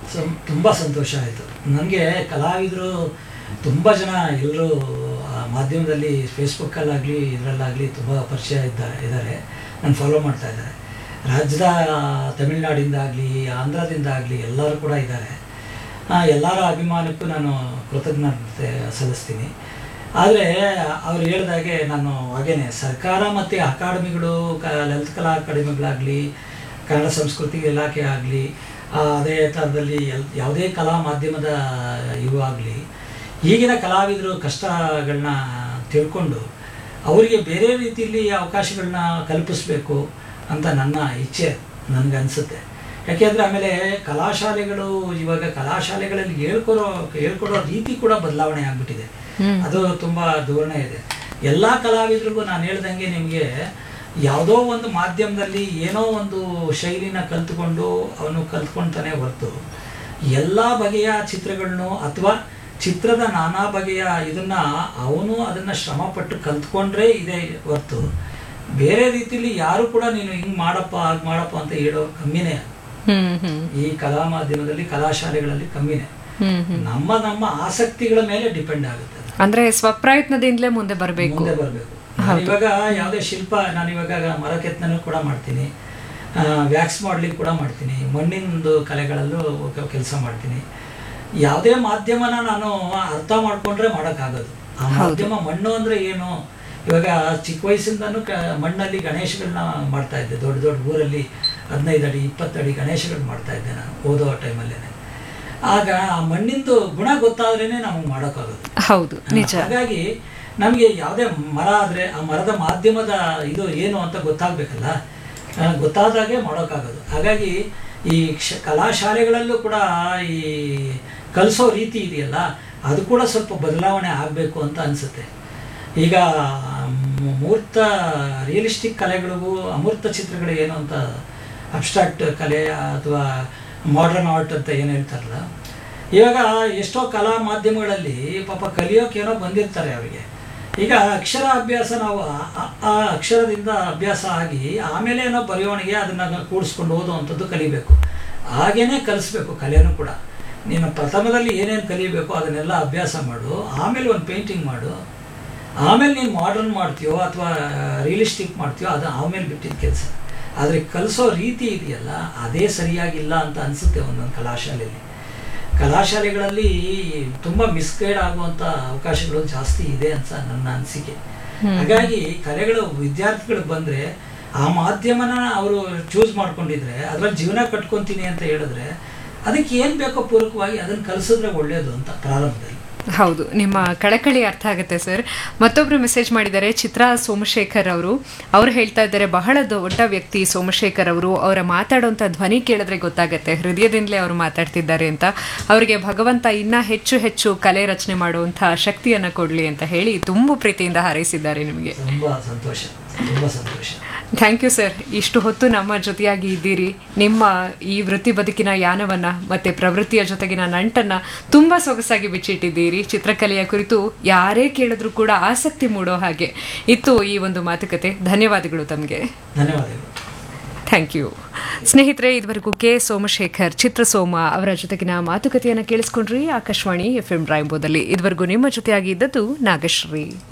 ಸಂ- ತುಂಬ ಸಂತೋಷ ಆಯಿತು ನನಗೆ ಕಲಾವಿದರು ತುಂಬ ಜನ ಎಲ್ಲರೂ ಮಾಧ್ಯಮದಲ್ಲಿ ಫೇಸ್ಬುಕ್ಕಲ್ಲಾಗಲಿ ಇದರಲ್ಲಾಗಲಿ ತುಂಬ ಪರಿಚಯ ಇದ್ದ ಇದ್ದಾರೆ ನಾನು ಫಾಲೋ ಮಾಡ್ತಾ ಇದ್ದಾರೆ ರಾಜ್ಯದ ತಮಿಳ್ನಾಡಿಂದ ಆಗಲಿ ಆಂಧ್ರದಿಂದ ಆಗಲಿ ಎಲ್ಲರೂ ಕೂಡ ಇದ್ದಾರೆ ಆ, ಎಲ್ಲರ ಅಭಿಮಾನಕ್ಕೂ ನಾನು ಕೃತಜ್ಞತೆ ಸಲ್ಲಿಸ್ತೀನಿ ಆದರೆ ಅವ್ರು ಹೇಳಿದಾಗೆ ನಾನು ಹಾಗೇನೆ ಸರ್ಕಾರ ಮತ್ತು ಅಕಾಡೆಮಿಗಳು ಕ ಲಲಿತ ಕಲಾ ಅಕಾಡೆಮಿಗಳಾಗಲಿ ಕನ್ನಡ ಸಂಸ್ಕೃತಿ ಇಲಾಖೆ ಆಗಲಿ ಅದೇ ಥರದಲ್ಲಿ ಎಲ್ ಯಾವುದೇ ಕಲಾ ಮಾಧ್ಯಮದ ಇವು ಆಗಲಿ ಈಗಿನ ಕಲಾವಿದರು ಕಷ್ಟಗಳನ್ನ ತಿಳ್ಕೊಂಡು ಅವರಿಗೆ ಬೇರೆ ರೀತಿಯಲ್ಲಿ ಅವಕಾಶಗಳನ್ನ ಕಲ್ಪಿಸ್ಬೇಕು ಅಂತ ನನ್ನ ಇಚ್ಛೆ ನನಗನ್ಸುತ್ತೆ ಯಾಕೆಂದರೆ ಆಮೇಲೆ ಕಲಾಶಾಲೆಗಳು ಇವಾಗ ಕಲಾಶಾಲೆಗಳಲ್ಲಿ ಹೇಳ್ಕೊಡೋ ಹೇಳ್ಕೊಡೋ ರೀತಿ ಕೂಡ ಬದಲಾವಣೆ ಆಗಿಬಿಟ್ಟಿದೆ ಅದು ತುಂಬ ಧೋರಣೆ ಇದೆ ಎಲ್ಲ ಕಲಾವಿದರಿಗೂ ನಾನು ಹೇಳ್ದಂಗೆ ನಿಮಗೆ ಯಾವುದೋ ಒಂದು ಮಾಧ್ಯಮದಲ್ಲಿ ಏನೋ ಒಂದು ಶೈಲಿನ ಕಲ್ತ್ಕೊಂಡು ಅವನು ಕಲ್ತ್ಕೊಳ್ತಾನೆ ಹೊರತು ಎಲ್ಲ ಬಗೆಯ ಚಿತ್ರಗಳನ್ನು ಅಥವಾ ಚಿತ್ರದ ನಾನಾ ಬಗೆಯ ಇದನ್ನ ಅವನು ಅದನ್ನ ಶ್ರಮಪಟ್ಟು ಕಲ್ತ್ಕೊಂಡ್ರೆ ಇದೆ ಹೊರತು ಬೇರೆ ರೀತಿಯಲ್ಲಿ ಯಾರು ಕೂಡ ನೀನು ಹಿಂಗ್ ಮಾಡಪ್ಪ ಹಾಗೆ ಮಾಡಪ್ಪ ಅಂತ ಹೇಳೋ ಕಮ್ಮಿನೇ ಹ್ಮ್ ಹ್ಮ್ ಈ ಕಲಾ ಮಾಧ್ಯಮದಲ್ಲಿ ಕಲಾಶಾಲೆಗಳಲ್ಲಿ ಕಮ್ಮಿನೇ ಹ್ಮ್ ಹ್ಮ್ ನಮ್ಮ ನಮ್ಮ ಆಸಕ್ತಿಗಳ ಮೇಲೆ ಡಿಪೆಂಡ್ ಆಗುತ್ತೆ ಅದು. ಅಂದ್ರೆ ಸ್ವಪ್ರಯತ್ನದಿಂದಲೇ ಮುಂದೆ ಬರಬೇಕು ಮುಂದೆ ಬರಬೇಕು ಇವಾಗ ಯಾವುದೇ ಶಿಲ್ಪ ನಾನು ಇವಾಗ ಮರ ಕೆತ್ತನೂ ಕೂಡ ಮಾಡ್ತೀನಿ ವ್ಯಾಕ್ಸ್ ಮಾಡ್ಲಿಕ್ಕೆ ಕೂಡ ಮಾಡ್ತೀನಿ ಮಣ್ಣಿನದು ಕಲೆಗಳಲ್ಲೂ ಕೆಲಸ ಮಾಡ್ತೀನಿ ಯಾವುದೇ ಮಾಧ್ಯಮನ ನಾನು ಅರ್ಥ ಮಾಡ್ಕೊಂಡ್ರೆ ಮಾಡೋಕ್ಕಾಗೋದು ಆ ಮಾಧ್ಯಮ ಮಣ್ಣು ಅಂದ್ರೆ ಏನು ಇವಾಗ ಚಿಕ್ಕ ವಯಸ್ಸಿಂದನೂ ಕ ಮಣ್ಣಲ್ಲಿ ಗಣೇಶಗಳನ್ನ ಮಾಡ್ತಾ ಇದ್ದೆ ದೊಡ್ಡ ದೊಡ್ಡ ಊರಲ್ಲಿ ಹದಿನೈದು ಅಡಿ ಇಪ್ಪತ್ತು ಅಡಿ ಗಣೇಶಗಳು ಮಾಡ್ತಾ ಇದ್ದೆ ನಾನು ಓದೋ ಟೈಮಲ್ಲೇ ಆಗ ಆ ಮಣ್ಣಿಂದು ಗುಣ ಗೊತ್ತಾದ್ರೇನೆ ನಮಗೆ ಮಾಡೋಕ್ಕಾಗೋದು ಹೌದು ನಿಜ ಹಾಗಾಗಿ ನಮಗೆ ಯಾವುದೇ ಮರ ಆದರೆ ಆ ಮರದ ಮಾಧ್ಯಮದ ಇದು ಏನು ಅಂತ ಗೊತ್ತಾಗಬೇಕಲ್ಲ ಗೊತ್ತಾದಾಗೆ ಮಾಡೋಕ್ಕಾಗೋದು ಹಾಗಾಗಿ ಈ ಕ್ಷ ಕಲಾಶಾಲೆಗಳಲ್ಲೂ ಕೂಡ ಈ ಕಲಿಸೋ ರೀತಿ ಇದೆಯಲ್ಲ ಅದು ಕೂಡ ಸ್ವಲ್ಪ ಬದಲಾವಣೆ ಆಗಬೇಕು ಅಂತ ಅನಿಸುತ್ತೆ ಈಗ ಮ್- ಮೂರ್ತ ರಿಯಲಿಸ್ಟಿಕ್ ಕಲೆಗಳಿಗೂ ಅಮೂರ್ತ ಚಿತ್ರಗಳು ಏನು ಅಂತ ಅಬ್ಸ್ಟ್ರಾಕ್ಟ್ ಕಲೆ ಅಥವಾ ಮಾಡರ್ನ್ ಆರ್ಟ್ ಅಂತ ಏನು ಹೇಳ್ತಾರಲ್ಲ ಇವಾಗ ಎಷ್ಟೋ ಕಲಾ ಮಾಧ್ಯಮಗಳಲ್ಲಿ ಪಾಪ ಕಲಿಯೋಕೇನೋ ಬಂದಿರ್ತಾರೆ ಅವರಿಗೆ ಈಗ ಅಕ್ಷರ ಅಭ್ಯಾಸ ನಾವು ಆ- ಆ- ಆ ಅಕ್ಷರದಿಂದ ಅಭ್ಯಾಸ ಆಗಿ ಆಮೇಲೆ ಏನೋ ಬರೆಯೋಣಿಗೆ ಅದನ್ನು ಕೂಡಿಸ್ಕೊಂಡು ಓದುವಂಥದ್ದು ಕಲಿಬೇಕು ಹಾಗೇನೆ ಕಲಿಸ್ಬೇಕು ಕಲೆನೂ ಕೂಡ ನೀನು ಪ್ರಥಮದಲ್ಲಿ ಏನೇನು ಕಲಿಬೇಕು ಅದನ್ನೆಲ್ಲ ಅಭ್ಯಾಸ ಮಾಡು ಆಮೇಲೆ ಒಂದು ಪೇಂಟಿಂಗ್ ಮಾಡು ಆಮೇಲೆ ನೀನು ಮಾಡರ್ನ್ ಮಾಡ್ತೀಯೋ ಅಥವಾ ರಿಯಲಿಸ್ಟಿಕ್ ಮಾಡ್ತೀಯೋ ಅದು ಆಮೇಲೆ ಬಿಟ್ಟಿದ್ದ ಕೆಲಸ ಆದರೆ ಕಲಿಸೋ ರೀತಿ ಇದೆಯಲ್ಲ ಅದೇ ಸರಿಯಾಗಿಲ್ಲ ಅಂತ ಅನಿಸುತ್ತೆ ಒಂದೊಂದು ಕಲಾಶಾಲೆಯಲ್ಲಿ ಕಲಾಶಾಲೆಗಳಲ್ಲಿ ತುಂಬ ಮಿಸ್ಗೈಡ್ ಆಗುವಂಥ ಅವಕಾಶಗಳು ಜಾಸ್ತಿ ಇದೆ ಅಂತ ನನ್ನ ಅನಿಸಿಕೆ ಹಾಗಾಗಿ ಕಲೆಗಳು ವಿದ್ಯಾರ್ಥಿಗಳು ಬಂದರೆ ಆ ಮಾಧ್ಯಮನ ಅವರು ಚೂಸ್ ಮಾಡ್ಕೊಂಡಿದ್ರೆ ಅದ್ರಲ್ಲಿ ಜೀವನ ಕಟ್ಕೊತೀನಿ ಅಂತ ಹೇಳಿದ್ರೆ ಅದಕ್ಕೆ ಏನು ಬೇಕೋ ಪೂರಕವಾಗಿ ಅದನ್ನು ಕಲಿಸಿದ್ರೆ ಒಳ್ಳೆಯದು ಅಂತ ಪ್ರಾರಂಭದಲ್ಲಿ ಹೌದು ನಿಮ್ಮ ಕಳಕಳಿ ಅರ್ಥ ಆಗುತ್ತೆ ಸರ್ ಮತ್ತೊಬ್ರು ಮೆಸೇಜ್ ಮಾಡಿದ್ದಾರೆ ಚಿತ್ರಾ ಸೋಮಶೇಖರ್ ಅವರು ಅವ್ರು ಹೇಳ್ತಾ ಇದ್ದಾರೆ ಬಹಳ ದೊಡ್ಡ ವ್ಯಕ್ತಿ ಸೋಮಶೇಖರ್ ಅವರು ಅವರ ಮಾತಾಡುವಂಥ ಧ್ವನಿ ಕೇಳಿದ್ರೆ ಗೊತ್ತಾಗುತ್ತೆ ಹೃದಯದಿಂದಲೇ ಅವರು ಮಾತಾಡ್ತಿದ್ದಾರೆ ಅಂತ ಅವರಿಗೆ ಭಗವಂತ ಇನ್ನ ಹೆಚ್ಚು ಹೆಚ್ಚು ಕಲೆ ರಚನೆ ಮಾಡುವಂಥ ಶಕ್ತಿಯನ್ನ ಕೊಡ್ಲಿ ಅಂತ ಹೇಳಿ ತುಂಬು ಪ್ರೀತಿಯಿಂದ ಹಾರೈಸಿದ್ದಾರೆ ನಿಮಗೆ ತುಂಬ ಸಂತೋಷ ತುಂಬ ಸಂತೋಷ ಥ್ಯಾಂಕ್ ಯು ಸರ್ ಇಷ್ಟು ಹೊತ್ತು ನಮ್ಮ ಜೊತೆಯಾಗಿ ಇದ್ದೀರಿ ನಿಮ್ಮ ಈ ವೃತ್ತಿ ಬದುಕಿನ ಯಾನವನ್ನ ಮತ್ತೆ ಪ್ರವೃತ್ತಿಯ ಜೊತೆಗಿನ ನಂಟನ್ನ ತುಂಬಾ ಸೊಗಸಾಗಿ ಬಿಚ್ಚಿಟ್ಟಿದ್ದೀರಿ ಚಿತ್ರಕಲೆಯ ಕುರಿತು ಯಾರೇ ಕೇಳಿದ್ರು ಕೂಡ ಆಸಕ್ತಿ ಮೂಡೋ ಹಾಗೆ ಇತ್ತು ಈ ಒಂದು ಮಾತುಕತೆ ಧನ್ಯವಾದಗಳು ತಮಗೆ ಧನ್ಯವಾದಗಳು ಥ್ಯಾಂಕ್ ಯು ಸ್ನೇಹಿತರೆ ಇದುವರೆಗೂ ಕೆ ಸೋಮಶೇಖರ್ ಚಿತ್ರಸೋಮ ಅವರ ಜೊತೆಗಿನ ಮಾತುಕತೆಯನ್ನು ಕೇಳಿಸ್ಕೊಂಡ್ರಿ ಆಕಾಶವಾಣಿ ಎಫ್ ಎಂ ರಾಯಂಬೋದಲ್ಲಿ ಇದುವರೆಗೂ ನಿಮ್ಮ ಜೊತೆಯಾಗಿ ಇದ್ದದ್ದು ನಾಗಶ್ರೀ